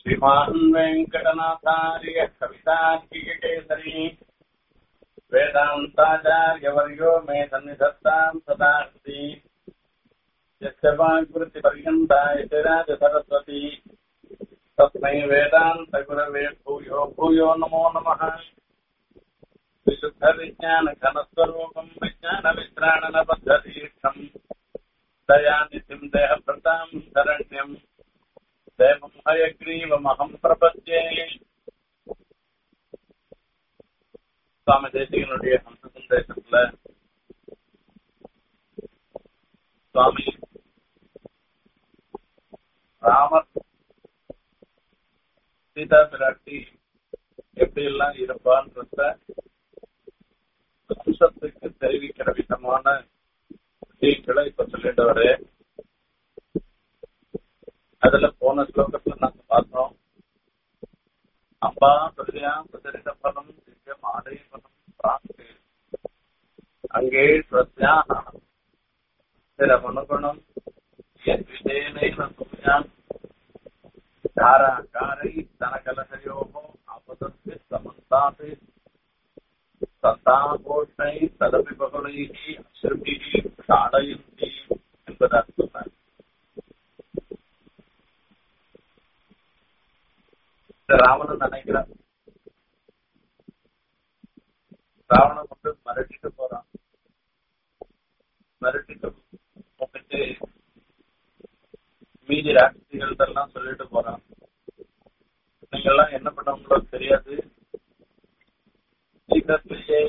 श्रीमान् वेङ्कटनाथार्य कवितार्किकेसरी वेदान्ताचार्यवर्यो मे सन्निधत्ताम् सदास्ति यस्य वाङ्कृतिपर्यन्ता इति राजसरस्वती तस्मै वेदान्तगुरवे भूयो भूयो नमो नमः विशुद्धविज्ञानघनस्वरूपम् विज्ञानवित्राणनबद्धदीक्षम् दयानिधिम् देहभृताम् शरण्यम् देवम् हयग्रीवमहम् प्रपद्ये சுவாமி தேசிகனுடைய ஹம்ச சந்தேசத்துல சுவாமி ராமர் சீதா பிராட்டி எப்படி எல்லாம் இருப்பான்றத வம்சத்துக்கு தெரிவிக்கிற விதமான விஷயங்களை இப்ப சொல்லிட்டு வரேன் அதுல போன ஸ்லோகத்துல நாங்க பார்த்தோம் அம்பா பிரதியா பிரதரித பலம் திவ்யம் ஆடை பலம் பிராப்தி அங்கே பிரத்யாக ஸ்திரமனுகுணம் यद्विधेनैव सूर्यान् धाराकारै स्तनकलशयोः आपदस्य समन्तात् सन्तापोष्णैः तदपि बहुलैः अश्रुभिः क्षाडयन्ति என்பதாக சொன்னார் ராவணன் நினைக்கிறான் ராவணன் வந்து மிரட்டிட்டு போறான் மிரட்டிட்டு போட்டு மீதி ராட்சிகள் எல்லாம் சொல்லிட்டு போறான் நீங்க எல்லாம் என்ன பண்ணவங்களோ தெரியாது சீக்கிரத்திலேயே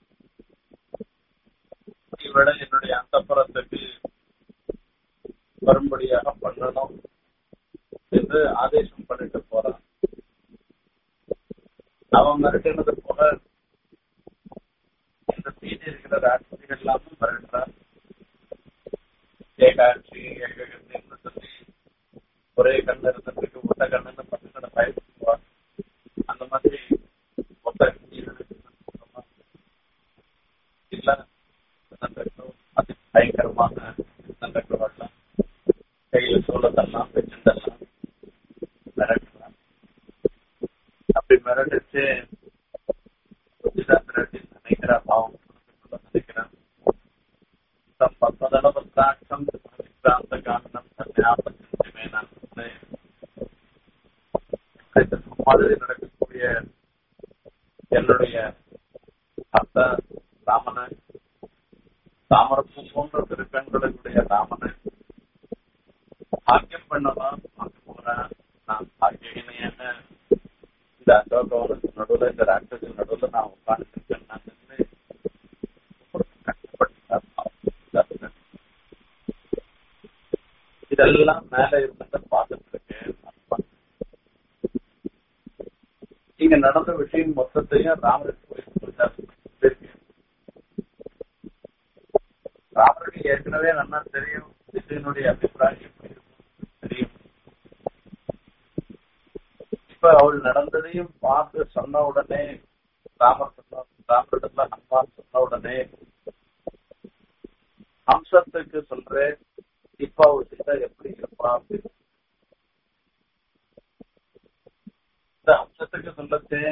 விட என்னுடைய அந்தப்புறத்துக்கு வரும்படியாக பண்ணணும் என்று ஆதேசம் பண்ணிட்டு போறான் அவன் மிரட்டினது போக இந்த மீதி இருக்கிற ராட்சிகள் எல்லாமும் மிரட்டுறான் ஏகாட்சி ஏகன்னு சொல்லி ஒரே கண்ணு இருந்ததுக்கு ஒத்த கண்ணுன்னு பசங்களை பயப்படுவான் அந்த மாதிரி ஒத்த இல்ல அதி பயங்கரமான நடக்கிறவெல்லாம் கையில சோளத்தெல்லாம் வச்சுட்டெல்லாம் மிரட்டுறான் அப்படி மிரட்டுச்சு மிரட்டி நினைக்கிற பாவம் நினைக்கிறான் தம் பத்மதளபத்ராட்சம் விக்ராந்த காரணம் சன்னியாபத்தியமேன மாதிரி நடக்கக்கூடிய என்னுடைய அத்த ராமனை தாமரப்பூ போன்ற திருக்கண்களுடைய ராமனை பாக்கியம் பண்ணலாம் பார்க்க போறேன் நான் பாக்கியனையான இந்த அசோகவனத்து நடுவில் இந்த ராட்சசின் நடுவில் நான் உட்காந்துருக்கேன் நான் கஷ்டப்பட்டு இதெல்லாம் மேல இருந்தத பார்த்துட்டு இருக்கேன் இங்க நடந்த விஷயம் மொத்தத்தையும் ராமருக்கு போய் சொல்லிட்டாரு ராமருக்கு ஏற்கனவே நல்லா தெரியும் விஜயனுடைய அபிப்பிராயம் எப்படி இருக்கும் தெரியும் இப்ப அவள் நடந்ததையும் பார்த்து சொன்ன உடனே ராமர் சொன்ன ராமரிடத்துல ஹனுமான் சொன்ன உடனே ஹம்சத்துக்கு சொல்றேன் இப்ப அவள் சீதா எப்படி இருப்பா அப்படின்னு இந்த அம்சத்துக்கு சொல்லச்சு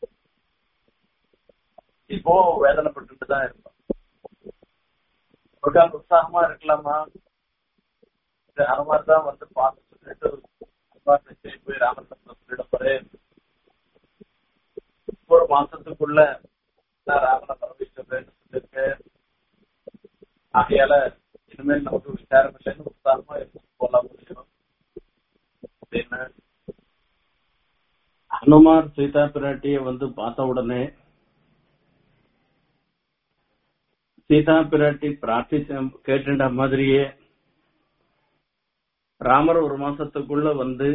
இப்போ வேதனைப்பட்டு தான் இருப்பான் ஒரு கால உற்சாகமா இருக்கலாமா இது ஹனுமார் தான் வந்து பார்த்து சொல்லிட்டு ஹனுமார் நிச்சயம் போய் ராமச்சந்திரன் சொல்லிட போறேன் ஒரு மாசத்துக்குள்ள நான் ராமனை பரவிச்சுறேன்னு சொல்லியிருக்கேன் ஆகையால இனிமேல் நமக்கு விசாரம் இல்லைன்னு உற்சாகமா இருந்து போலாம் முடியும் அப்படின்னு ஹனுமார் சீதா பிராட்டிய வந்து பார்த்த உடனே சீதா பிராட்டி பிரார்த்திச்ச கேட்டுட்ட மாதிரியே ராமர் ஒரு மாசத்துக்குள்ள வந்து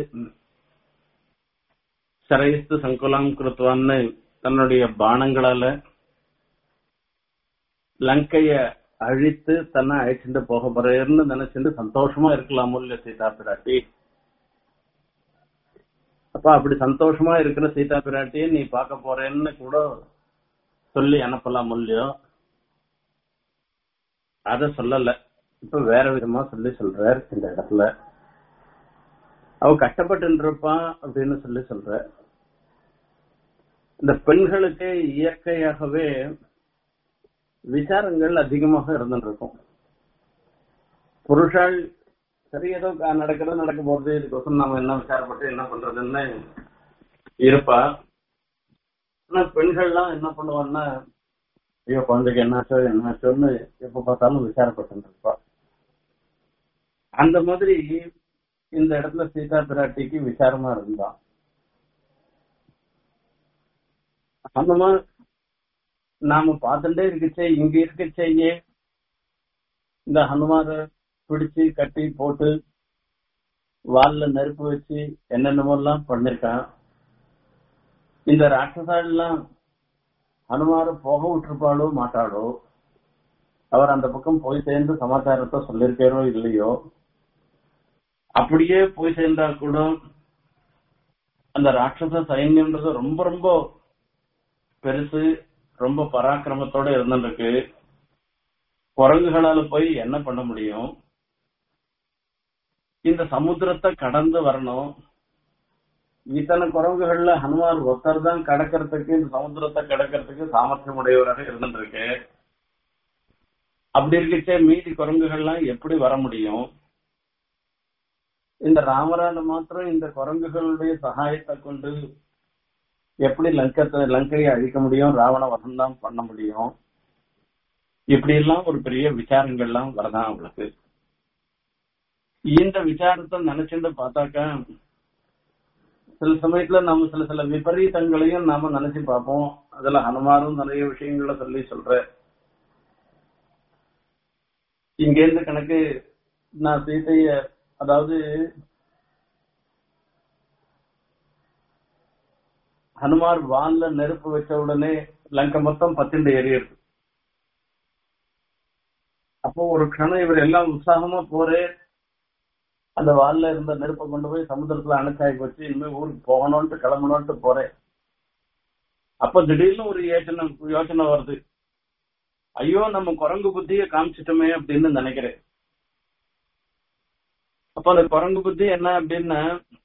சரைஸ்து சங்குலாம் கிருத்துவான்னு தன்னுடைய பானங்களால லங்கைய அழித்து தன்னை அழைச்சிட்டு போக போறேன்னு நினைச்சிட்டு சந்தோஷமா இருக்கலாமோ இல்ல சீதா பிராட்டி அப்ப அப்படி சந்தோஷமா இருக்கிற சீதா பிராட்டியை நீ பார்க்க போறேன்னு கூட சொல்லி அனுப்பலாம் இல்லையோ அத சொல்லல இப்ப வேற விதமா சொல்லி சொல்றார் இந்த இடத்துல அவ கஷ்டப்பட்டு இருப்பான் அப்படின்னு சொல்லி சொல்ற இந்த பெண்களுக்கு இயற்கையாகவே விசாரங்கள் அதிகமாக இருந்துருக்கும் புருஷால் சரி ஏதோ க- நடக்கிறது நடக்க போறது இதுக்கோசம் நாம என்ன விசாரப்பட்டு என்ன பண்றதுன்னு இருப்பா ஆனா பெண்கள்லாம் என்ன பண்ணுவான்னா ஐயோ குழந்தைக்கு என்னாச்சோ என்னாச்சோன்னு எப்ப பார்த்தாலும் விசாரப்பட்டு இருப்பா அந்த மாதிரி இந்த இடத்துல சீதா பிராட்டிக்கு விசாரமா இருந்தான் அந்த மாதிரி நாம பார்த்துட்டே இருக்கச்சே இங்க இருக்கச்சேயே இந்த ஹனுமார பிடிச்சு கட்டி போட்டு வால்ல நெருப்பு வச்சு என்னென்னமோ எல்லாம் பண்ணிருக்கான் இந்த ராட்சசாலாம் ஹனுமார போக விட்டுருப்பாளோ மாட்டாளோ அவர் அந்த பக்கம் போய் சேர்ந்து சமாச்சாரத்தை சொல்லிருக்காரோ இல்லையோ அப்படியே போய் சேர்ந்தா கூட அந்த ராட்சச சைன்யம்ன்றது ரொம்ப ரொம்ப பெருசு ரொம்ப பராக்கிரமத்தோட இருந்துருக்கு குரங்குகளால போய் என்ன பண்ண முடியும் இந்த சமுத்திரத்தை கடந்து வரணும் இத்தனை குரங்குகள்ல ஹனுமார் ஒருத்தர் தான் கடக்கிறதுக்கு இந்த சமுத்திரத்தை கடக்கிறதுக்கு சாமர்த்தியம் உடையவராக இருந்துருக்கு அப்படி இருக்கச்சே மீதி குரங்குகள்லாம் எப்படி வர முடியும் இந்த ராமரால மாத்திரம் இந்த குரங்குகளுடைய சகாயத்தை கொண்டு எப்படி லங்கத்தை லங்கையை அழிக்க முடியும் ராவண வசம் தான் பண்ண முடியும் இப்படி எல்லாம் ஒரு பெரிய விசாரங்கள்லாம் வரதான் அவளுக்கு இந்த விசாரத்தை நினைச்சுட்டு பார்த்தாக்கா சில சமயத்துல நம்ம சில சில விபரீதங்களையும் நாம நினைச்சு பார்ப்போம் அதுல ஹனுமாரும் நிறைய விஷயங்களை சொல்லி சொல்ற இங்க இருந்து கணக்கு நான் சீதைய அதாவது ஹனுமார் வால்ல நெருப்பு வச்ச உடனே லங்கை மொத்தம் பத்திண்டு எரியுது அப்போ ஒரு க்ஷணம் இவர் எல்லாம் உற்சாகமா போறே அந்த வால்ல இருந்த நெருப்பை கொண்டு போய் சமுத்திரத்துல அணைச்சாக்கி வச்சு இனிமே ஊருக்கு போகணும்ட்டு கிளம்பணும்ட்டு போறேன் அப்ப திடீர்னு ஒரு யோசனை யோசனை வருது ஐயோ நம்ம குரங்கு புத்திய காமிச்சிட்டோமே அப்படின்னு நினைக்கிறேன் அப்ப அந்த குரங்கு புத்தி என்ன அப்படின்னா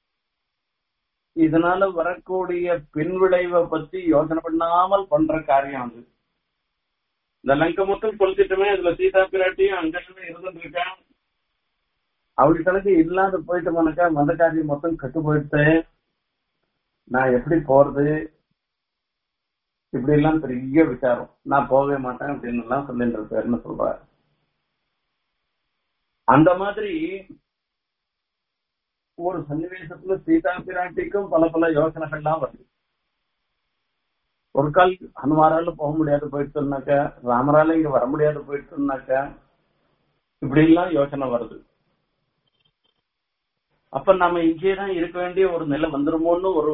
இதனால வரக்கூடிய பின்விளைவை பத்தி யோசனை பண்ணாமல் பண்ற காரியம் அது இந்த லங்கை மொத்தம் கொளுத்திட்டுமே இதுல சீதா பிராட்டியும் அங்கேயுமே இருந்துட்டு இருக்கா அவள் கணக்கு இல்லாத போயிட்டு போனாக்கா மந்த காரியம் மொத்தம் கட்டு போயிட்டு நான் எப்படி போறது இப்படி எல்லாம் பெரிய விசாரம் நான் போகவே மாட்டேன் அப்படின்னு எல்லாம் சொல்லிட்டு இருப்பாருன்னு சொல்றாரு அந்த மாதிரி ஒரு சன்னிவேசத்துல சீதா பிராட்டிக்கும் பல பல யோசனைகள்லாம் வருது ஒரு கால் ஹனுமாரால போக முடியாது போயிட்டுனாக்கா ராமரால இங்க வர முடியாது போயிட்டுனாக்கா இப்படி எல்லாம் யோசனை வருது அப்ப நம்ம இங்கே தான் இருக்க வேண்டிய ஒரு நிலை வந்துருமோன்னு ஒரு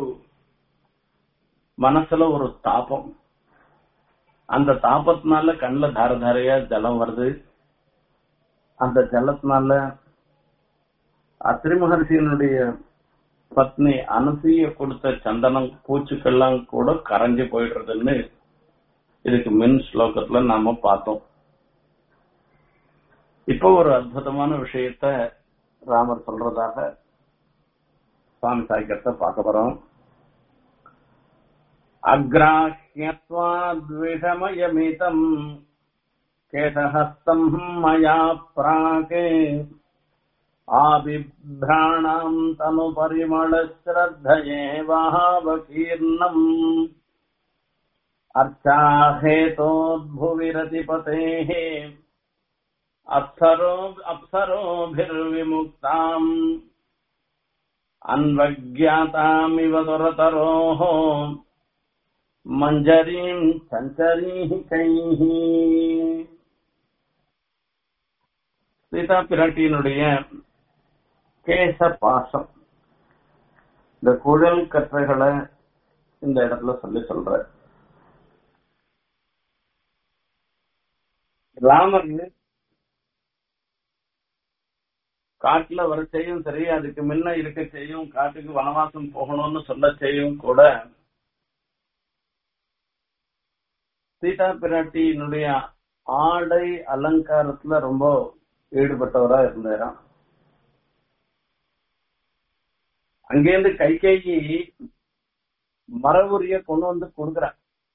மனசுல ஒரு தாபம் அந்த தாபத்தினால கண்ணுல தார தாரையா ஜலம் வருது அந்த ஜலத்தினால அத்திரி மகர்ஷியனுடைய பத்னி அனசூய கொடுத்த சந்தனம் பூச்சுக்கெல்லாம் கூட கரைஞ்சு போயிடுறதுன்னு இதுக்கு மின் ஸ்லோகத்துல நாம பார்த்தோம் இப்போ ஒரு அற்புதமான விஷயத்த ராமர் சொல்றதாக சுவாமி சாய்க்கிறத பார்க்க போறோம் அக்ராஹ்யத்வாத்விஷமயமிதம் கேசஹஸ்தம் மயா பிராகே आबिभ्राणाम् तनुपरिमळश्रद्धयेवावकीर्णम् अर्चाहेतोद्भुविरतिपतेः अप्सरो अप्सरोभिर्विमुक्ताम् अन्वज्ञातामिव दुरतरोः मञ्जरीम् சஞ்சரீகைः சீதா பிராட்டியினுடைய கேச பாசம் இந்த குழல் கற்றைகளை இந்த இடத்துல சொல்லி சொல்ற ராமர் காட்டுல வர செய்யும் சரி அதுக்கு முன்ன இருக்க செய்யும் காட்டுக்கு வனவாசம் போகணும்னு சொல்ல செய்யும் கூட சீதா பிராட்டியினுடைய ஆடை அலங்காரத்துல ரொம்ப ஈடுபட்டவரா இருந்தாராம் அங்கேருந்து கைகேயி மரபுரிய கொண்டு வந்து கொடுக்குறா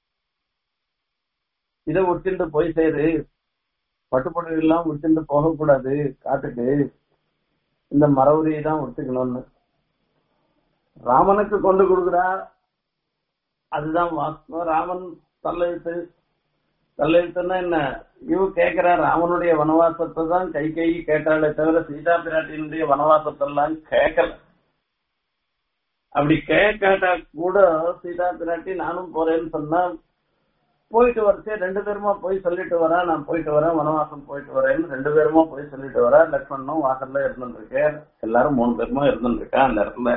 இதை உடுத்திட்டு போய் சேரு பட்டுப்புடவை எல்லாம் உடுத்திட்டு போகக்கூடாது காட்டுக்கு இந்த மரபுரியை தான் உடுத்துக்கணும்னு ராமனுக்கு கொண்டு கொடுக்குறா அதுதான் வாஸ்தவம் ராமன் தள்ளெழுத்து தள்ளெழுத்துன்னா என்ன இவ கேக்குறா ராமனுடைய வனவாசத்தை தான் கை கை கேட்டாலே தவிர சீதா பிராட்டியினுடைய வனவாசத்தெல்லாம் கேட்கல அப்படி கேட்காட்டா கூட சீதா பிராட்டி நானும் போறேன்னு சொன்னா போயிட்டு வரச்சே ரெண்டு பேருமா போய் சொல்லிட்டு வரா நான் போயிட்டு வரேன் வனவாசம் போயிட்டு வரேன்னு ரெண்டு பேருமா போய் சொல்லிட்டு வரா லக்ஷ்மணும் வாசல்ல இருந்துருக்கேன் எல்லாரும் மூணு பேருமா இருந்துருக்கா அந்த இடத்துல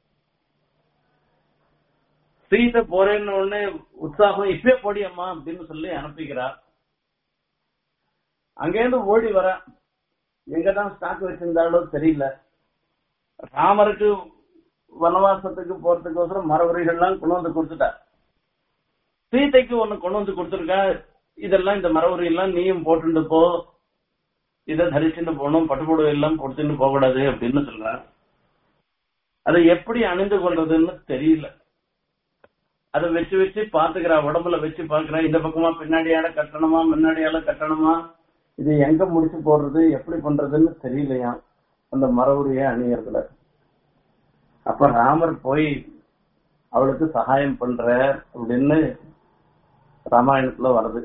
சீதை போறேன்னு உடனே உற்சாகம் இப்பே போடியம்மா அப்படின்னு சொல்லி அனுப்பிக்கிறா அங்கேருந்து ஓடி வர எங்கதான் ஸ்டாக் வச்சிருந்தாலோ தெரியல ராமருக்கு வனவாசத்துக்கு போறதுக்கோசரம் மரவரிகள்லாம் கொண்டு வந்து கொடுத்துட்டா சீதைக்கு ஒண்ணு கொண்டு வந்து கொடுத்துருக்கா இதெல்லாம் இந்த மரவரி எல்லாம் நீயும் போட்டுட்டு போ இதை தரிச்சுட்டு போகணும் பட்டுப்புடவை எல்லாம் கொடுத்துட்டு போக கூடாது அப்படின்னு சொல்றா அதை எப்படி அணிந்து கொள்றதுன்னு தெரியல அதை வச்சு வச்சு பாத்துக்கிறா உடம்புல வச்சு பாக்குறா இந்த பக்கமா பின்னாடியால கட்டணுமா முன்னாடியால கட்டணுமா இது எங்க முடிச்சு போடுறது எப்படி பண்றதுன்னு தெரியலையா அந்த மரபுரிய அணியறதுல அப்ப ராமர் போய் அவளுக்கு சகாயம் பண்ற அப்படின்னு ராமாயணத்துல வருது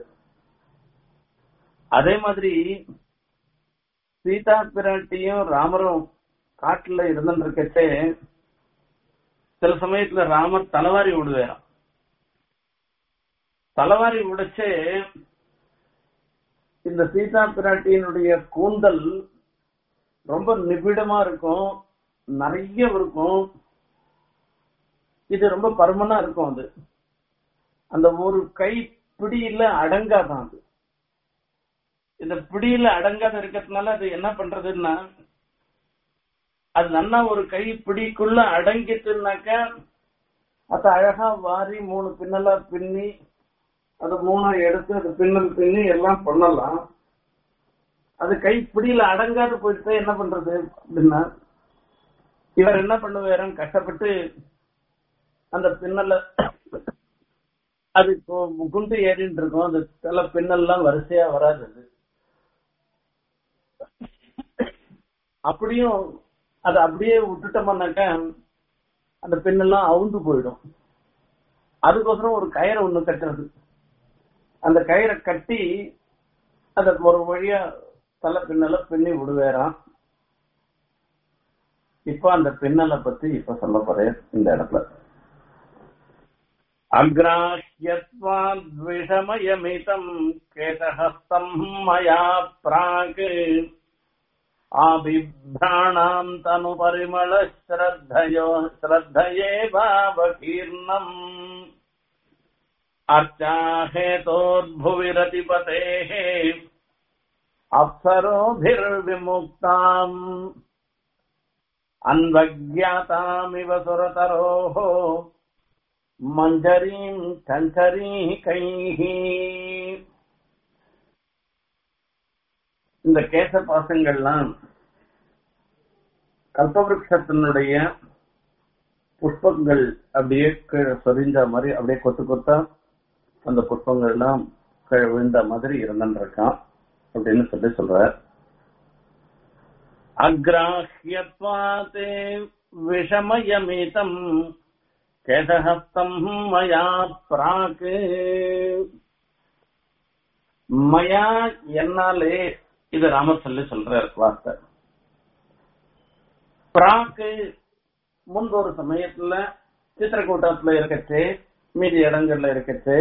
அதே மாதிரி சீதா பிராட்டியும் ராமரும் காட்டுல இருந்துட்டு இருக்கச்சே சில சமயத்துல ராமர் தலைவாரி விடுவேறான் தலைவாரி உடைச்சே இந்த சீதா பிராட்டியினுடைய கூந்தல் ரொம்ப நிபிடமா இருக்கும் நிறைய இருக்கும் இது ரொம்ப பருமனா இருக்கும் அது அந்த ஒரு கை பிடியில அடங்காதான் அது இந்த பிடியில அடங்காத இருக்கிறதுனால அது என்ன பண்றதுன்னா அது நல்லா ஒரு கை பிடிக்குள்ள அடங்கிட்டுனாக்க அத அழகா வாரி மூணு பின்னலா பின்னி அது மூணா எடுத்து அது பின்னல் பின்னி எல்லாம் பண்ணலாம் அது கை பிடியில அடங்காது போயிட்டு என்ன பண்றது அப்படின்னா இவர் என்ன பண்ணுவாரு கஷ்டப்பட்டு அந்த பின்னல அது இப்போ குண்டு ஏறிட்டு இருக்கும் அந்த சில பின்னல்லாம் வரிசையா வராது அது அப்படியும் அதை அப்படியே விட்டுட்டோம்னாக்கா அந்த பின்னெல்லாம் அவுந்து போயிடும் அதுக்கோசரம் ஒரு கயிறை ஒண்ணு கட்டுறது அந்த கயிறை கட்டி அத ஒரு வழியா தலை பின்னல பின்னி விடுவேறான் இப்ப அந்த பின்னலை பத்தி இப்ப சொல்ல போறேன் இந்த இடத்துல அக்ராஹ்யத்வாத்விஷமயமிதம் கேதஹஸ்தம் மயா பிராக் ஆபிभ्राणाम् तनुपरिमळ श्रद्धयो श्रद्धयेवावकीर्णम् अर्चाहेतोर्भुविरतिपतेः अप्सरोभिर्विमुक्ताम् अन्वज्ञातामिव सुरतरोः मञ्जरीम् चञ्चरीकैः இந்த கேச பாசங்கள்லாம் கல்பவருஷத்தினுடைய புஷ்பங்கள் அப்படியே கீழே சொரிஞ்ச மாதிரி அப்படியே கொத்து கொத்தா அந்த புஷ்பங்கள் எல்லாம் கீழே விழுந்த மாதிரி இருந்துருக்கான் அப்படின்னு சொல்லி சொல்ற அக்ராஹ்யத்வாதே விஷமயமிதம் கேசஹஸ்தம் மயா பிராக் மயா என்னாலே இது ராமர் சொல்லி சொல்றார் வார்த்தை பிராக்கு முன்பு ஒரு சமயத்துல சித்திரக்கூட்டத்துல இருக்கச்சு மீதி இடங்கள்ல இருக்கச்சு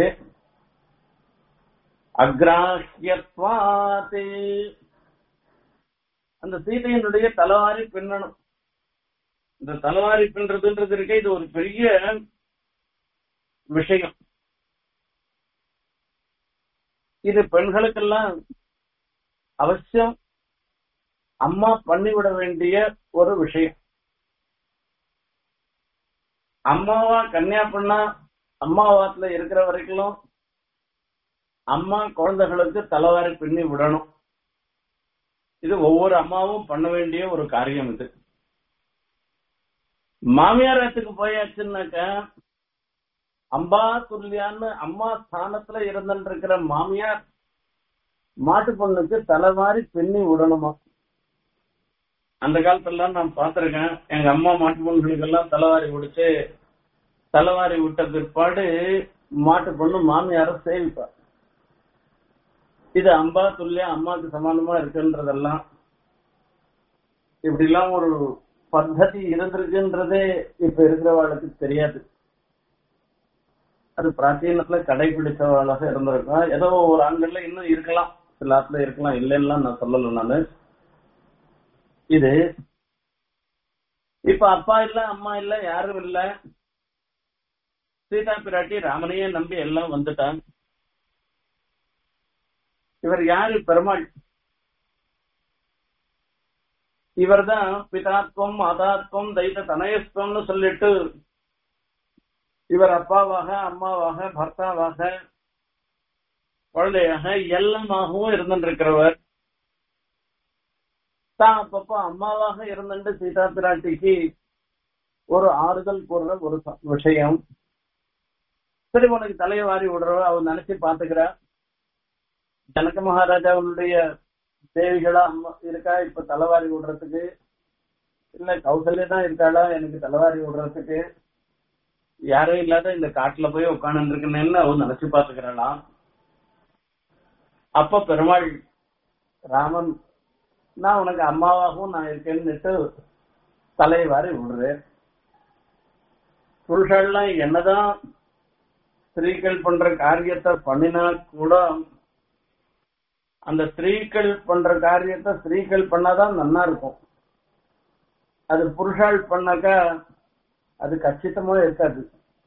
அக்ராஹ்யத்வாது அந்த சீதையினுடைய தலவாரி பின்னணும் இந்த தலவாரி பின்றதுன்றது இருக்க இது ஒரு பெரிய விஷயம் இது பெண்களுக்கெல்லாம் அவசியம் அம்மா பண்ணிவிட வேண்டிய ஒரு விஷயம் அம்மாவா கன்னியா பண்ணா அம்மாவாத்துல இருக்கிற வரைக்கும் அம்மா குழந்தைகளுக்கு தலைவாரி பின்னி விடணும் இது ஒவ்வொரு அம்மாவும் பண்ண வேண்டிய ஒரு காரியம் இது மாமியாரத்துக்கு போயாச்சுன்னாக்கா அம்பா துல்லியான்னு அம்மா ஸ்தானத்துல இருந்துட்டு இருக்கிற மாமியார் மாட்டு பொண்ணுக்கு தலைவாரி பின்னி விடணுமா அந்த காலத்துல நான் பார்த்திருக்கேன் எங்க அம்மா மாட்டு பொண்ணுகளுக்கு எல்லாம் தலைவாரி விடுச்சு தலைவாரி விட்ட பிற்பாடு மாட்டு பொண்ணு மாமியார சேவிப்பா இது அம்பா துல்லியா அம்மாவுக்கு சமானமா இருக்குன்றதெல்லாம் இப்படி எல்லாம் ஒரு பத்ததி இருந்திருக்குன்றதே இப்ப இருக்கிறவாளுக்கு தெரியாது அது பிராச்சீனத்துல கடைபிடிச்சவாளாக இருந்திருக்கும் ஏதோ ஒரு ஆண்கள்ல இன்னும் இருக்கலாம் சில ஆத்துல இருக்கலாம் இல்லைன்னா நான் சொல்லல நானு இது இப்ப அப்பா இல்ல அம்மா இல்ல யாரும் இல்ல சீதா பிராட்டி ராமனையே நம்பி எல்லாம் வந்துட்டான் இவர் யாரு பெருமாள் இவர்தான் பிதாத்வம் மாதாத்வம் தைத்த தனயஸ்வம்னு சொல்லிட்டு இவர் அப்பாவாக அம்மாவாக பர்த்தாவாக குழந்தையாக எல்லாமாகவும் இருந்திருக்கிறவர் தான் அப்பப்போ அம்மாவாக இருந்துட்டு சீதா பிராட்டிக்கு ஒரு ஆறுதல் கூறுற ஒரு ச- விஷயம் சரி உனக்கு தலையை வாரி விடுறவ அவ நினைச்சு பாத்துக்கிறா ஜனக மகாராஜாவுடைய தேவிகளா அம்மா இருக்கா இப்ப தலைவாரி விடுறதுக்கு இல்ல கௌசல்யா தான் இருக்காளா எனக்கு தலைவாரி விடுறதுக்கு யாரும் இல்லாத இந்த காட்டுல போய் உட்காந்து இருக்கணும்னு அவ நினைச்சு பாத்துக்கிறாளாம் அப்ப பெருமாள் ராமன் நான் உனக்கு அம்மாவாகவும் நான் இருக்கேன்னுட்டு தலையை வாரி விடுறேன் புருஷன்லாம் என்னதான் ஸ்திரீகள் பண்ற காரியத்தை பண்ணினா கூட அந்த ஸ்திரீகள் பண்ற காரியத்தை ஸ்திரீகள் பண்ணாதான் நல்லா இருக்கும் அது புருஷால் பண்ணாக்கா அது கச்சிதமா இருக்காது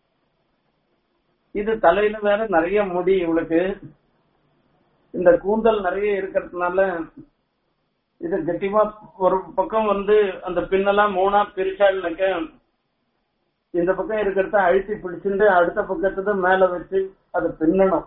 இது தலையில வேற நிறைய முடி இவளுக்கு இந்த கூந்தல் நிறைய இருக்கிறதுனால இது கட்டிமா ஒரு பக்கம் வந்து அந்த பின்னெல்லாம் மூணா பிரிச்சாள்னாக்க இந்த பக்கம் இருக்கிறத அழுத்தி பிடிச்சிட்டு அடுத்த பக்கத்துல மேல வச்சு அதை பின்னணும்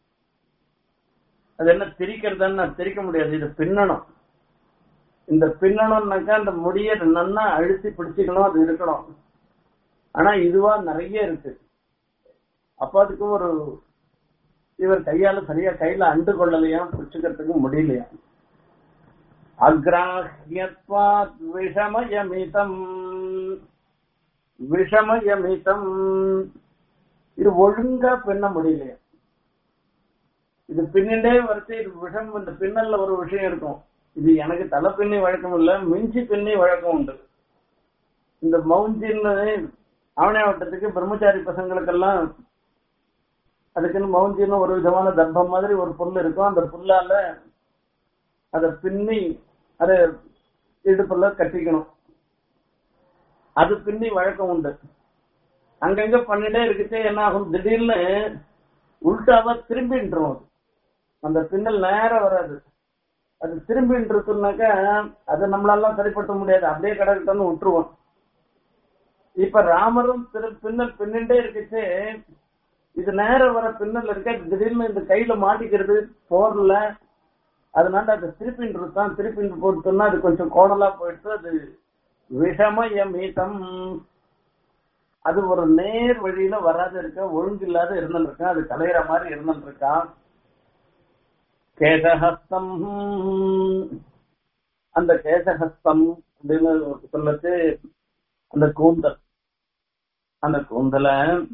அது என்ன திரிக்கிறதுன்னு திரிக்க முடியாது இது பின்னணும் இந்த பின்னணும்னாக்கா அந்த முடிய நன்னா அழுத்தி பிடிச்சிக்கணும் அது இருக்கணும் ஆனா இதுவா நிறைய இருக்கு அப்ப அதுக்கு ஒரு இவர் கையால சரியா கையில அண்டு கொள்ளலையாம் பிடிச்சுக்கிறதுக்கு முடியலையா அக்ராஹ்யத்வாத் விஷமயமிதம் விஷமயமிதம் இது ஒழுங்கா பின்ன முடியலையா இது பின்னிண்டே வரைச்சு இது விஷம் இந்த பின்னல்ல ஒரு விஷயம் இருக்கும் இது எனக்கு தலை பின்னி வழக்கம் இல்ல மிஞ்சி பின்னி வழக்கம் உண்டு இந்த மவுஞ்சின்னு ஆவணையாவட்டத்துக்கு பிரம்மச்சாரி பசங்களுக்கெல்லாம் அதுக்குன்னு மவுஞ்சின்னு ஒரு விதமான தர்ப்பம் மாதிரி ஒரு புல் இருக்கும் அந்த புல்லால அதை பின்னி அதை இடுப்புல கட்டிக்கணும் அது பின்னி வழக்கம் உண்டு அங்கங்க பண்ணிட்டே இருக்குச்சே என்ன ஆகும் திடீர்னு உள்டாவா திரும்பின்றோம் அது. அந்த பின்னல் நேரம் வராது அது திரும்பின்றதுனாக்கா அது நம்மளாலாம் சரிப்படுத்த முடியாது அப்படியே கிடக்கட்டன்னு விட்டுருவோம் இப்ப ராமரும் திரு பின்னல் பின்னிண்டே இருக்குச்சு இது நேரம் வர பின்னல் இருக்க திடீர்னு இந்த கையில மாட்டிக்கிறது போர்ல அதனால அது திருப்பின்னு தான் திருப்பின்னு போட்டுன்னா அது கொஞ்சம் கோணலா போயிட்டு அது விஷமயமீதம் அது ஒரு நேர் வழியில வராது இருக்க ஒழுங்கு இல்லாத இருந்துருக்கா அது கலையிற மாதிரி இருந்துருக்கா கேசஹஸ்தம் அந்த கேசஹஸ்தம் அப்படின்னு சொல்லச்சு அந்த கூந்தல் அந்த கூந்தல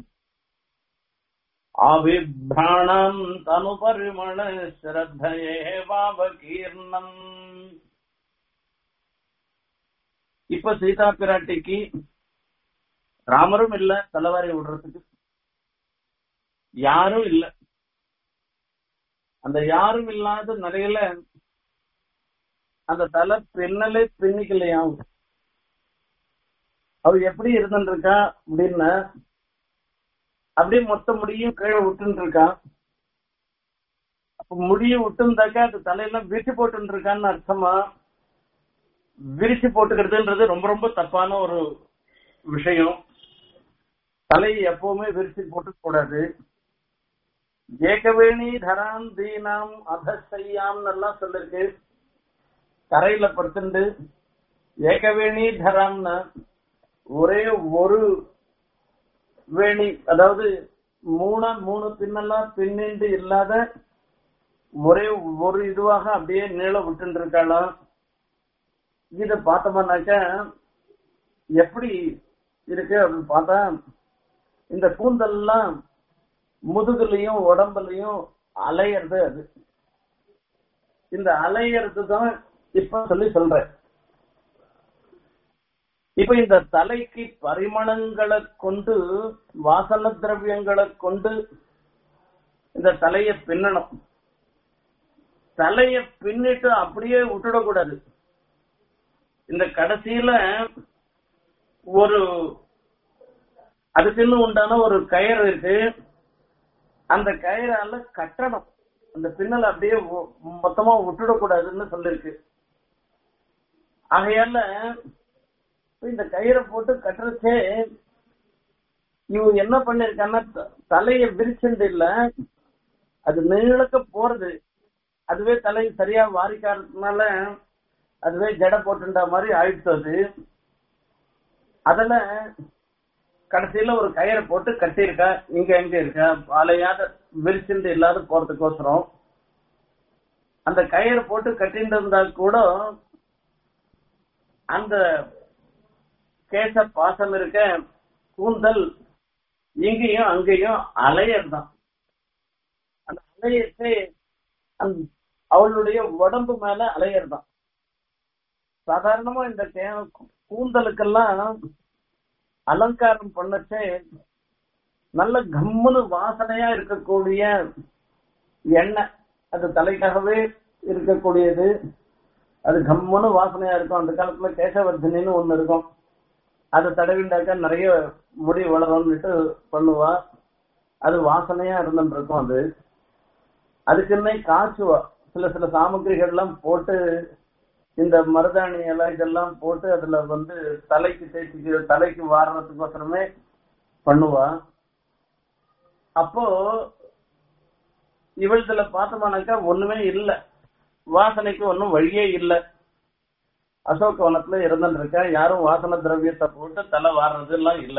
ஆபிப்ராணம் தனு பரிமள ஸ்ரத்தையே பாவகீர்ணம் இப்ப சீதா பிராட்டிக்கு ராமரும் இல்ல தலைவாரி விடுறதுக்கு யாரும் இல்ல அந்த யாரும் இல்லாத நிலையில அந்த தலை பின்னலே பின்னிக்கலையாம் அவ எப்படி இருந்துருக்கா அப்படின்னா அப்படியே மொத்த முடியும் கீழே விட்டுன்னு இருக்கா அப்ப முடிய விட்டுந்தாக்கா அது தலையெல்லாம் விரிச்சு போட்டு இருக்கான்னு அர்த்தமா விரிச்சு போட்டுக்கிறதுன்றது ரொம்ப ரொம்ப தப்பான ஒரு விஷயம் தலையை எப்பவுமே விரிச்சு போட்டு கூடாது ஏகவேணி தராம் தீனாம் அதசையாம் எல்லாம் சொல்லிருக்கு கரையில படுத்துண்டு ஏகவேணி தராம்னா ஒரே ஒரு வேணி அதாவது மூணா மூணு பின்னெல்லாம் பின்னிண்டு இல்லாத ஒரே ஒரு இதுவாக அப்படியே நீள விட்டு இருக்கலாம் இத பார்த்தோம்னாக்க எப்படி இருக்கு அப்படின்னு பார்த்தா இந்த கூந்தல்லாம் முதுகுலையும் உடம்புலையும் அலையிறது அது இந்த அலையிறது தான் இப்ப சொல்லி சொல்றேன் இப்ப இந்த தலைக்கு பரிமளங்களை கொண்டு வாசன திரவியங்களை கொண்டு இந்த தலைய பின்னணும் தலைய பின்னிட்டு அப்படியே விட்டுடக்கூடாது இந்த கடைசியில ஒரு அதுக்குன்னு உண்டான ஒரு கயிறு இருக்கு அந்த கயிறால கட்டணும் அந்த பின்னல் அப்படியே ஒ- மொத்தமா விட்டுடக்கூடாதுன்னு சொல்லிருக்கு ஆகையால இந்த கயிறை போட்டு கட்டுறச்சே இவன் என்ன பண்ணிருக்கான்னா த- தலைய விரிச்சுண்டு இல்ல அது நீளக்க போறது அதுவே தலை சரியா வாரிக்காரதுனால அதுவே ஜடை போட்டுண்டா மாதிரி ஆயிடுச்சு அது அதுல கடைசியில ஒரு கயிறை போட்டு கட்டியிருக்கா இங்க எங்க இருக்கா அலையாத விரிச்சுண்டு இல்லாத போறதுக்கோசரம் அந்த கயிறை போட்டு கட்டிட்டு இருந்தா கூட அந்த கேச பாசம் இருக்க கூந்தல் இங்கேயும் அங்கேயும் அலையர்தான் அந்த அலையத்தை அந்த அவளுடைய உடம்பு மேல அலையர்தான் சாதாரணமா இந்த கே- கூந்தலுக்கெல்லாம் அலங்காரம் பண்ணச்சே நல்ல கம்முன்னு வாசனையா இருக்கக்கூடிய எண்ணெய் அது தலைக்காகவே இருக்கக்கூடியது அது கம்முன்னு வாசனையா இருக்கும் அந்த காலத்துல கேசவர்தனின்னு ஒண்ணு இருக்கும் அதை தடவிண்டாக்கா நிறைய முடி வளரும்னுட்டு பண்ணுவா அது வாசனையா இருந்துட்டு இருக்கும் அது அதுக்குன்னே காய்ச்சுவா சில சில சாமகிரிகள்லாம் போட்டு இந்த மருதாணி எல்லாம் இதெல்லாம் போட்டு அதுல வந்து தலைக்கு தேய்ச்சி தலைக்கு வாடுறதுக்கோசரமே பண்ணுவா அப்போ இவள்துல பார்த்தோம்னாக்கா ஒண்ணுமே இல்ல வாசனைக்கு ஒண்ணும் வழியே இல்ல அசோக வனத்துல இருந்துட்டு இருக்கா யாரும் வாசன திரவியத்தை போட்டு தலை வாடுறது எல்லாம் இல்ல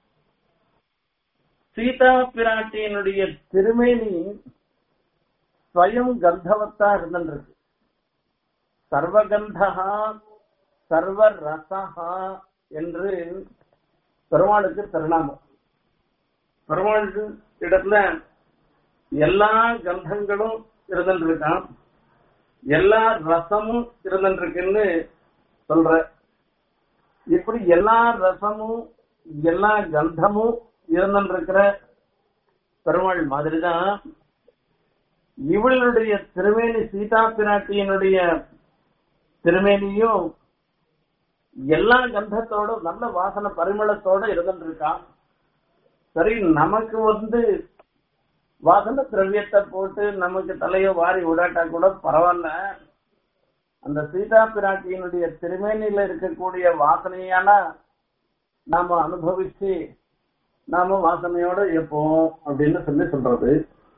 சீதா பிராட்டியினுடைய திருமேனி ஸ்வயம் கந்தவத்தா இருந்துட்டு இருக்கு சர்வகந்தா சர்வ ரசஹா என்று பெருமாளுக்கு திருநாமம் பெருமாளுக்கு இடத்துல எல்லா கந்தங்களும் இருந்துட்டு இருக்கான் எல்லா ரசமும் இருந்துட்டு இருக்குன்னு சொல்ற இப்படி எல்லா ரசமும் எல்லா கந்தமும் இருந்துட்டு இருக்கிற பெருமாள் மாதிரிதான் இவளுடைய திருமேனி சீதா பிராட்டியினுடைய திருமேனியும் எல்லா கந்தத்தோட நல்ல வாசனை பரிமளத்தோட இருந்துட்டு இருக்கான் சரி நமக்கு வந்து வாசன திரவியத்தை போட்டு நமக்கு தலைய வாரி விடாட்டா கூட பரவாயில்ல அந்த சீதா பிராட்டியினுடைய திருமேனியில இருக்கக்கூடிய வாசனையான நாம அனுபவிச்சு நாம வாசனையோட இருப்போம் அப்படின்னு சொல்லி சொல்றது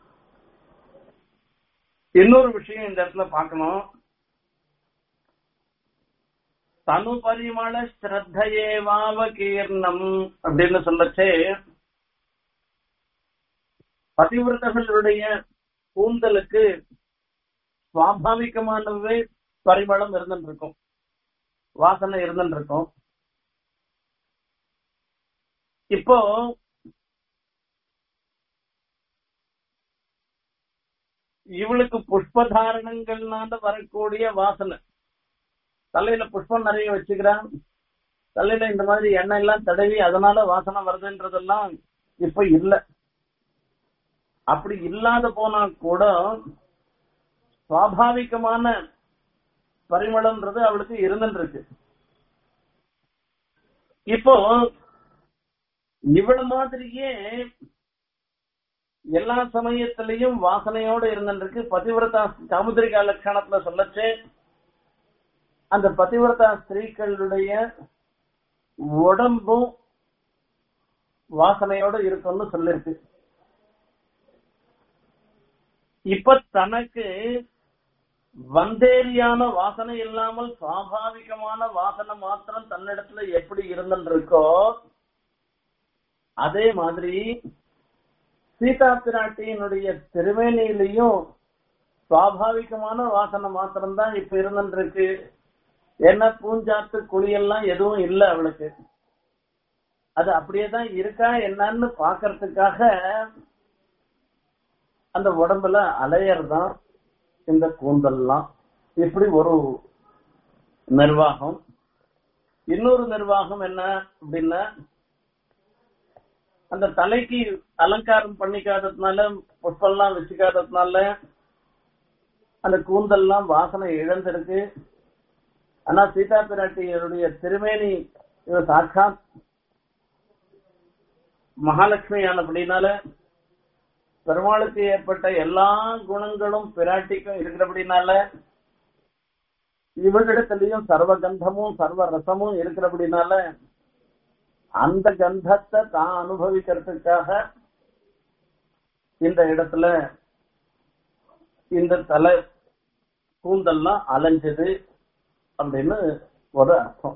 இன்னொரு விஷயம் இந்த இடத்துல பார்க்கணும் தனு பரிமள ஸ்ரத்தையேவாவகீர்ணம் அப்படின்னு சொல்லச்சே பதிவிரதர்களுடைய கூந்தலுக்கு சுவாபாவிகமானவே பரிமளம் இருந்துட்டு இருக்கும் வாசனை இருந்துட்டு இருக்கும் இப்போ இவளுக்கு புஷ்பதாரணங்கள்னால வரக்கூடிய வாசனை தலையில புஷ்பம் நிறைய வச்சுக்கிறான் தலையில இந்த மாதிரி எண்ணெய் எல்லாம் தடவி அதனால வாசனை வருதுன்றதெல்லாம் இப்ப இல்ல அப்படி இல்லாத போனா கூட சுவாபாவிகமான பரிமளம்ன்றது அவளுக்கு இருந்துட்டு இருக்கு இப்போ இவள மாதிரியே எல்லா சமயத்திலையும் வாசனையோட இருந்துருக்கு பதிவிரதா சாமுதிரிகா லட்சணத்துல சொல்லச்சே அந்த பதிவிரதா ஸ்திரீக்களுடைய உடம்பும் வாசனையோட இருக்கும்னு சொல்லிருக்கு இப்ப தனக்கு வந்தேரியான வாசனை இல்லாமல் சுவாபாவிகமான வாசனை மாத்திரம் தன்னிடத்துல எப்படி இருந்துருக்கோ அதே மாதிரி சீதா பிராட்டியினுடைய திருமேனியிலையும் சுவாபாவிகமான வாசனை மாத்திரம்தான் இப்ப இருந்துருக்கு என்ன பூஞ்சாத்து குழியெல்லாம் எதுவும் இல்லை அவளுக்கு அது அப்படியே தான் இருக்கா என்னன்னு பாக்குறதுக்காக அந்த உடம்புல அலையறதான் இந்த கூந்தல்லாம் இப்படி ஒரு நிர்வாகம் இன்னொரு நிர்வாகம் என்ன அப்படின்னா அந்த தலைக்கு அலங்காரம் பண்ணிக்காததுனால புஷ்பம்லாம் வச்சுக்காததுனால அந்த கூந்தல்லாம் வாசனை இழந்திருக்கு ஆனா சீதா பிராட்டியருடைய திருமேனி இவ சாட்சாத் மகாலட்சுமி ஆனபடினால பெருமாளுக்கு ஏற்பட்ட எல்லா குணங்களும் பிராட்டிக்கும் இருக்கிறபடினால இவளிடத்திலையும் சர்வ கந்தமும் சர்வ ரசமும் இருக்கிறபடினால அந்த கந்தத்தை தான் அனுபவிக்கிறதுக்காக இந்த இடத்துல இந்த தலை கூந்தல்லாம் அலைஞ்சது அப்படின்னு ஒரு அர்த்தம்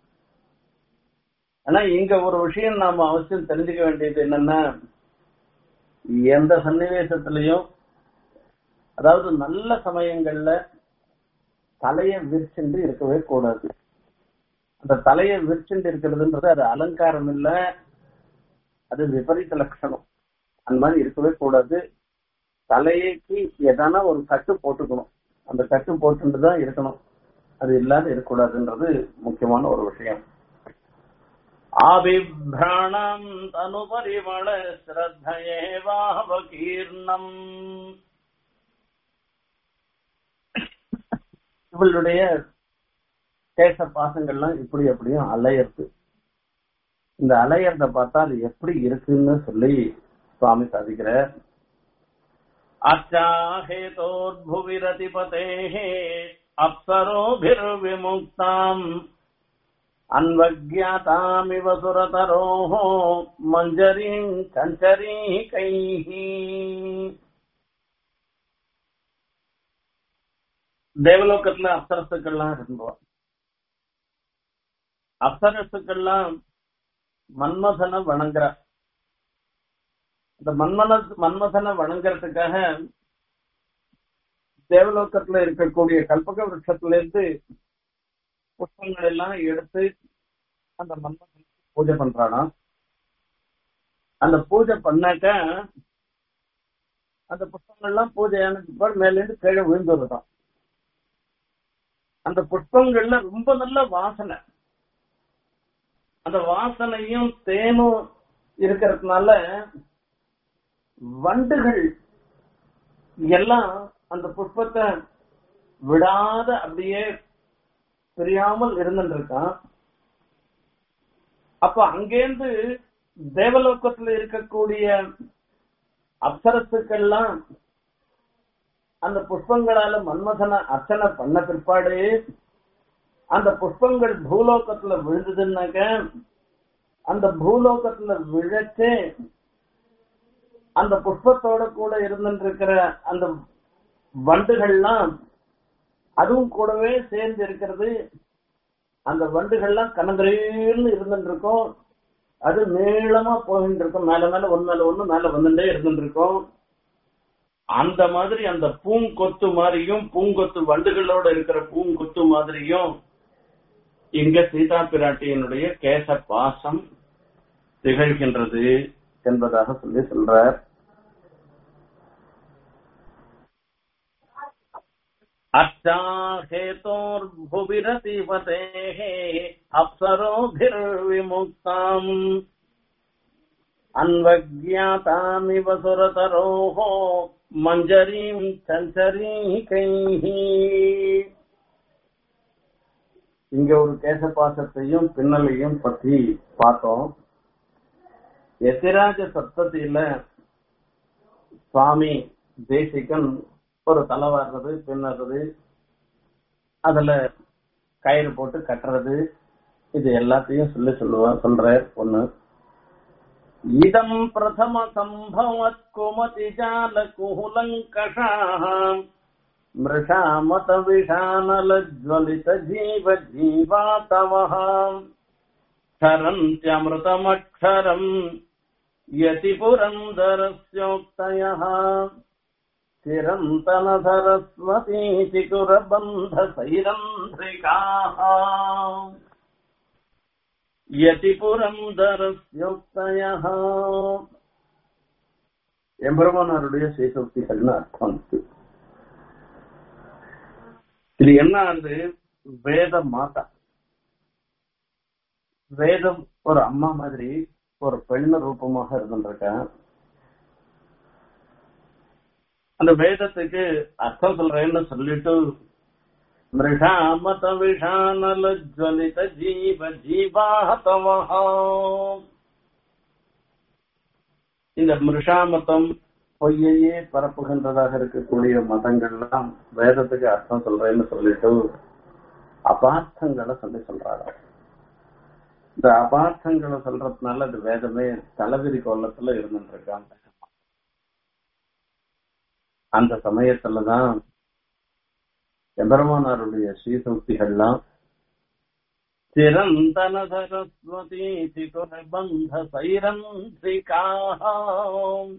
ஆனா இங்க ஒரு விஷயம் நாம அவசியம் தெரிஞ்சுக்க வேண்டியது என்னன்னா எந்த சன்னிவேசத்திலையும் அதாவது நல்ல சமயங்கள்ல தலைய விரிச்சுண்டு இருக்கவே கூடாது அந்த தலைய விரிச்சுண்டு இருக்கிறதுன்றது அது அலங்காரம் இல்ல அது விபரீத லட்சணம் அந்த மாதிரி இருக்கவே கூடாது தலையைக்கு எதானா ஒரு கட்டு போட்டுக்கணும் அந்த கட்டு போட்டுட்டு தான் இருக்கணும் அது இல்லாத இருக்கக்கூடாதுன்றது முக்கியமான ஒரு விஷயம் ஆபிப்ராணம் தனுபரிமள ஸ்ரத்தையேவாவகீர்ணம் இவளுடைய கேச பாசங்கள்லாம் இப்படி அப்படியும் அலையறது இந்த அலையறத பார்த்தா அது எப்படி இருக்குன்னு சொல்லி சுவாமி சாதிக்கிறார் அச்சாஹேதோர்புவிரதிபதேः அப்சரோபிர்விமுக்தாம் अन्वज्ञातामिव सुरतरोः मञ्जरीम् कञ्चरीकैः தேவலோகத்துல அப்சரசுக்கள்லாம் இருந்தோம் அப்சரசுக்கள்லாம் மன்மதனை வணங்குற இந்த மன்மன மன்மதனை வணங்குறதுக்காக தேவலோகத்துல இருக்கக்கூடிய கல்பக விருட்சத்துல இருந்து புஷ்பங்கள் எல்லாம் எடுத்து அந்த மன்மதனுக்கு பூஜை பண்றானா அந்த பூஜை பண்ணாக்க அந்த புஷ்பங்கள்லாம் பூஜையான பிற்பாடு மேல இருந்து கீழே விழுந்துருதான் அந்த புஷ்பங்கள்ல ரொம்ப நல்ல வாசனை அந்த வாசனையும் தேனும் இருக்கிறதுனால வண்டுகள் எல்லாம் அந்த புஷ்பத்தை விடாத அப்படியே பிரியாமல் இருந்துருக்கான் அப்ப அங்கேருந்து தேவலோகத்துல இருக்கக்கூடிய அப்சரத்துக்கெல்லாம் அந்த புஷ்பங்களால மன்மதனை அர்ச்சனை பண்ண பிற்பாடு அந்த புஷ்பங்கள் பூலோகத்துல விழுந்ததுன்னாக்க அந்த பூலோகத்துல விழச்சே அந்த புஷ்பத்தோட கூட இருந்துருக்கிற அந்த வண்டுகள்லாம் அதுவும் கூடவே சேர்ந்து இருக்கிறது அந்த வண்டுகள்லாம் கனகரேன்னு இருந்துட்டு இருக்கும் அது நீளமா போகிட்டு இருக்கும் மேல மேல ஒன்னு மேல ஒண்ணு மேல வந்துட்டே இருந்துட்டு இருக்கும் அந்த மாதிரி அந்த பூங்கொத்து மாதிரியும் பூங்கொத்து வண்டுகளோட இருக்கிற பூங்கொத்து மாதிரியும் இங்க சீதா பிராட்டியினுடைய கேச பாசம் திகழ்கின்றது என்பதாக சொல்லி சொல்றார் அச்சாஹேதோர்புவிரதிபதேः அப்சரோபிர்விமுக்தாம் அன்வஜாதாமிவ சுரதரோः மஞ்சரீம் சஞ்சரீகைः இங்க ஒரு கேசபாசத்தையும் பின்னலையும் பற்றி பார்த்தோம் எத்திராஜ சப்தத்தில சுவாமி தேசிகன் ஒரு தலை வர்றது பின்னுறது அதுல கயிறு போட்டு கட்டுறது இது எல்லாத்தையும் சொல்லி சொல்லுவா சொல்ற பொண்ணு இதம் பிரதம சம்பவத் குமதி ஜால குஹுலங்கஷாம் मृषामत विषानलज्वलित जीव जीवातवः क्षरन्त्यमृतमक्षरम् यतिपुरन्दरस्योक्तयः चिरन्तन सरस्वतीति कुरबन्धसैरन्ध्रिकाः यतिपुरन्दरस्योक्तयः எம்பெருமானாருடைய சேசக்திகள்னு அர்த்தம் இருக்கு இது என்ன ஆகுது வேத மாதா வேதம் ஒரு அம்மா மாதிரி ஒரு பெண்ண ரூபமாக இருந்துருக்கேன் அந்த வேதத்துக்கு அர்த்தம் சொல்றேன்னு சொல்லிட்டு மிருஷாமத விஷானல ஜலித ஜீவ ஜீவாஹதவஹா இந்த மிருஷாமதம் பொய்யையே பரப்புகின்றதாக இருக்கக்கூடிய மதங்கள்லாம் வேதத்துக்கு அர்த்தம் சொல்றேன்னு சொல்லிட்டு அபார்த்தங்களை சொல்லி சொல்றாங்க இந்த அபார்த்தங்களை சொல்றதுனால அது வேதமே தலைவிரி கோலத்துல இருந்துட்டு இருக்காங்க அந்த சமயத்துலதான் எம்பெருமானாருடைய ஸ்ரீசூக்திகள்லாம் சிரந்தன சரஸ்வதி திகுரபந்த சைரந்திரிகாம்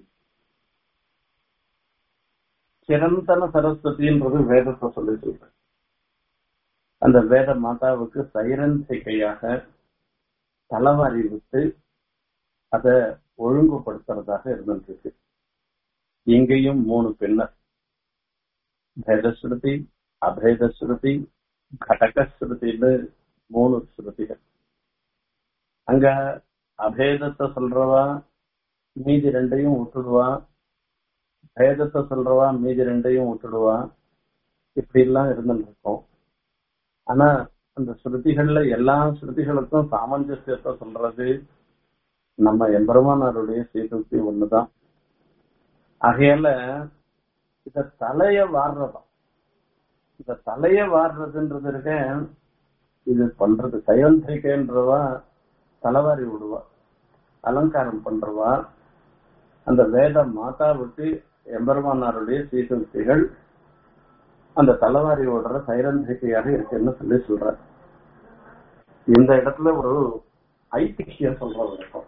சிரந்தன சரஸ்வதின்றது வேதத்தை சொல்லி சொல்றேன் அந்த வேத மாதாவுக்கு சைரந்திரிகையாக தலவாரி விட்டு அத ஒழுங்குபடுத்துறதாக இருந்துருக்கு இங்கேயும் மூணு பெண்ணர் பேதஸ்ருதி அபேதஸ்ருதி கடகஸ்ருதின்னு மூணு ஸ்ருதிகள் அங்க அபேதத்தை சொல்றவா மீதி ரெண்டையும் விட்டுடுவா பேதத்தை சொல்றவா மீதி ரெண்டையும் விட்டுடுவா இப்படி எல்லாம் இருந்துருக்கும் ஆனா அந்த ஸ்ருதிகள்ல எல்லா ஸ்ருதிகளுக்கும் சாமஞ்சசியத்தை சொல்றது நம்ம எம்பெருமானாருடைய சீசுக்தி ஒண்ணுதான் ஆகையால இத தலைய வாடுறதாம் இந்த தலைய வாடுறதுன்றது இருக்க இது பண்றது சயந்திரிக்கைன்றவா தலைவாரி விடுவா அலங்காரம் பண்றவா அந்த வேத மாதாவுக்கு எம்பெருமானாருடைய சீசுக்திகள் அந்த தலைவாரி ஓடுற சைரந்திரிக்கையாக இருக்குன்னு சொல்லி சொல்ற இந்த இடத்துல ஒரு ஐதிஹ்யம் சொல்ற வழக்கம்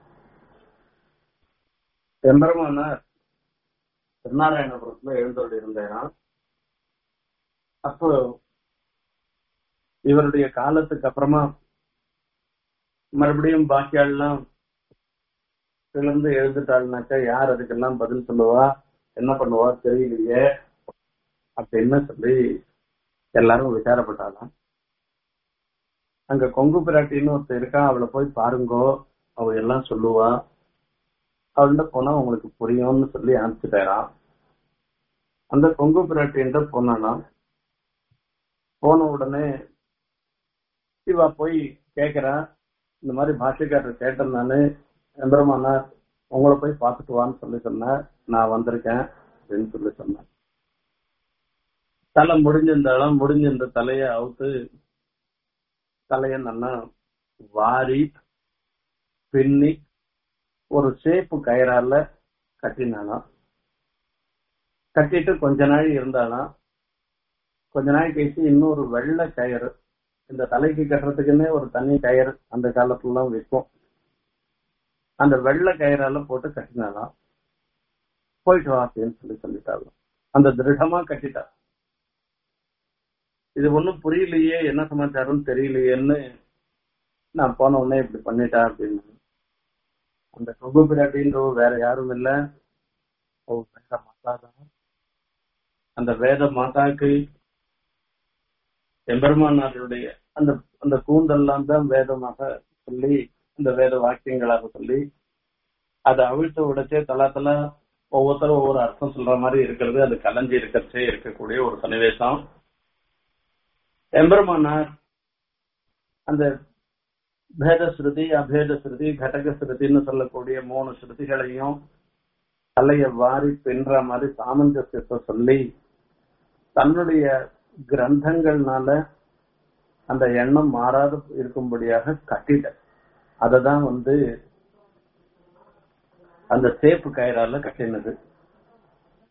எம்பெருமானார் திருநாராயணபுரத்துல எழுந்தோடு இருந்தேனா அப்போ இவருடைய காலத்துக்கு அப்புறமா மறுபடியும் பாக்கியாள்லாம் கிளர்ந்து எழுந்துட்டாள்னாக்கா யார் அதுக்கெல்லாம் பதில் சொல்லுவா என்ன பண்ணுவா தெரியலையே அப்படின்னு சொல்லி எல்லாரும் விசாரப்பட்டாலாம் அங்க கொங்கு பிராட்டின்னு ஒருத்தர் இருக்கா அவளை போய் பாருங்கோ அவ எல்லாம் சொல்லுவா அவள்கிட்ட போனா உங்களுக்கு புரியும்னு சொல்லி அனுப்பிச்சுட்டாராம் அந்த கொங்கு பிராட்டின்ட்ட போனானா போன உடனே இவ போய் கேக்குறா இந்த மாதிரி பாஷைக்காரர் கேட்டேன் நானு எம்பெருமானா உங்களை போய் பார்த்துட்டு வான்னு சொல்லி சொன்னேன் நான் வந்திருக்கேன் அப்படின்னு சொல்லி சொன்னேன் தலை முடிஞ்சிருந்தாலும் முடிஞ்சிருந்த தலைய அவுத்து தலைய நல்லா வாரி பின்னி ஒரு சேப்பு கயிறால கட்டினாலாம் கட்டிட்டு கொஞ்ச நாள் இருந்தாலாம் கொஞ்ச நாள் கழிச்சு இன்னொரு வெள்ளை கயிறு இந்த தலைக்கு கட்டுறதுக்குன்னே ஒரு தனி கயிறு அந்த காலத்துலலாம் விற்கும் அந்த வெள்ளை கயிறால போட்டு கட்டினாலாம் போயிட்டு வா அப்படின்னு சொல்லி சொல்லிட்டாலும் அந்த திருடமா கட்டிட்டா இது ஒண்ணும் புரியலையே என்ன சமாச்சாரம் தெரியலையேன்னு நான் போன உடனே இப்படி பண்ணிட்டா அப்படின்னு அந்த கொங்கு பிராட்டின்ற வேற யாரும் இல்ல ஓ வேத மாதா தான் அந்த வேத மாதாக்கு எம்பெருமானாருடைய அந்த அந்த கூந்தெல்லாம் தான் வேதமாக சொல்லி இந்த வேத வாக்கியங்களாக சொல்லி அதை அவிழ்த்து உடைச்சே தலா தலா ஒவ்வொருத்தரும் ஒவ்வொரு அர்த்தம் சொல்ற மாதிரி இருக்கிறது அது கலைஞ்சி இருக்கிறச்சே இருக்கக்கூடிய ஒரு சன்னிவேசம் எம்பெருமானார் அந்த பேத ஸ்ருதி அபேத ஸ்ருதி கடக ஸ்ருதின்னு சொல்லக்கூடிய மூணு ஸ்ருதிகளையும் தலைய வாரி பின்ற மாதிரி சாமஞ்சசியத்தை சொல்லி தன்னுடைய கிரந்தங்கள்னால அந்த எண்ணம் மாறாத இருக்கும்படியாக கட்டிட்ட அததான் வந்து அந்த சேப்பு கயிறால கட்டினது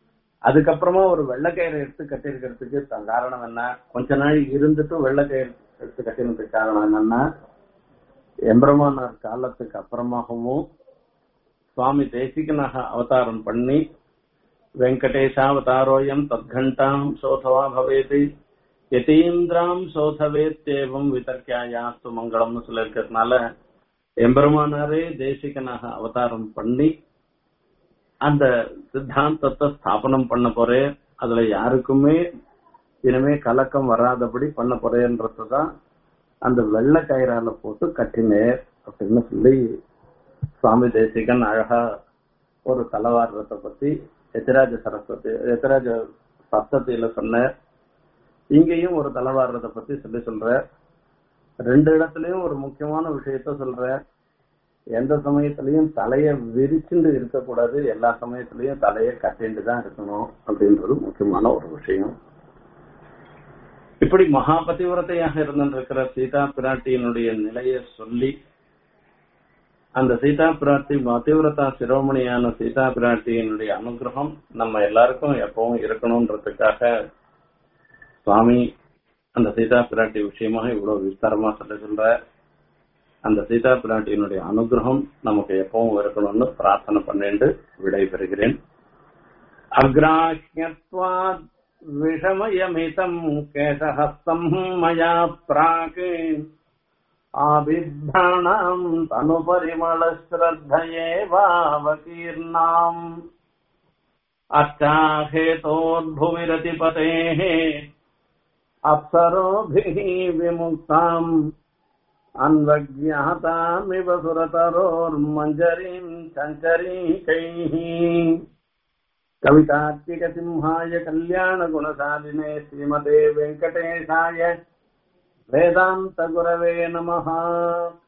அதுக்கப்புறமா ஒரு வெள்ளைக்கயிறு எடுத்து கட்டியிருக்கிறதுக்கு த- காரணம் என்ன கொஞ்ச நாள் இருந்துட்டு வெள்ளைக்கயிறு எடுத்து கட்டினதுக்கு காரணம் என்னன்னா எம்பெருமானார் காலத்துக்கு அப்புறமாகவும் சுவாமி தேசிகனாக அவதாரம் பண்ணி வெங்கடேஷாவதாரோயம் தத்கண்டாம் சோதவா பவேதி யதீந்திராம் சோதவேத்தேவம் விதர்க்கியாயாஸ்து மங்களம்னு சொல்லியிருக்கிறதுனால எம்பெருமானாரே தேசிகனாக அவதாரம் பண்ணி அந்த சித்தாந்தத்தை ஸ்தாபனம் பண்ண போறேன் அதுல யாருக்குமே இனிமே கலக்கம் வராதபடி பண்ண போறேன்றதுதான் அந்த வெள்ளை கயிறால போட்டு கட்டினேர் அப்படின்னு சொல்லி சுவாமி தேசிகன் அழகா ஒரு தலவாரத்தை பத்தி எத்திராஜ சரஸ்வதி எத்திராஜ சப்தத்தில சொன்னார் இங்கேயும் ஒரு தலவாரத்தை பத்தி சொல்லி சொல்ற ரெண்டு இடத்துலயும் ஒரு முக்கியமான விஷயத்த சொல்ற எந்த சமயத்திலயும் தலைய விரிச்சுண்டு இருக்கக்கூடாது எல்லா சமயத்திலயும் தலைய கட்டிண்டு தான் இருக்கணும் அப்படின்றது முக்கியமான ஒரு விஷயம் இப்படி மகாபதிவிரதையாக இருந்திருக்கிற சீதா பிராட்டியினுடைய நிலையை சொல்லி அந்த சீதா பிராட்டி பதிவிரதா சிரோமணியான சீதா பிராட்டியினுடைய அனுகிரகம் நம்ம எல்லாருக்கும் எப்பவும் இருக்கணும்ன்றதுக்காக சுவாமி அந்த சீதா பிராட்டி விஷயமாக இவ்வளவு விஸ்தாரமா சொல்ல சொல்ற அந்த சீதா பிராட்டியினுடைய அனுகிரகம் நமக்கு எப்பவும் இருக்கணும்னு பிரார்த்தனை பண்ணிட்டு விடைபெறுகிறேன் அக்ராஹ்யத்வாத் விஷமயமிதம் கேசஹஸ்தம் மயா பிராக் ஆபிப்ராணாம் தனுபரிமள ஸ்ரத்தயேவாவகீர்ணாம் அச்சாஹேதோद्भुविरतिपतेः अप्सरोभिः विमुक्ताम् अन्वज्ञातामिव सुरतरोर्मञ्जरीम् चञ्चरीकैः कवितात्मिकसिंहाय कल्याणगुणशालिने श्रीमते वेङ्कटेशाय वेदान्तगुरवे नमः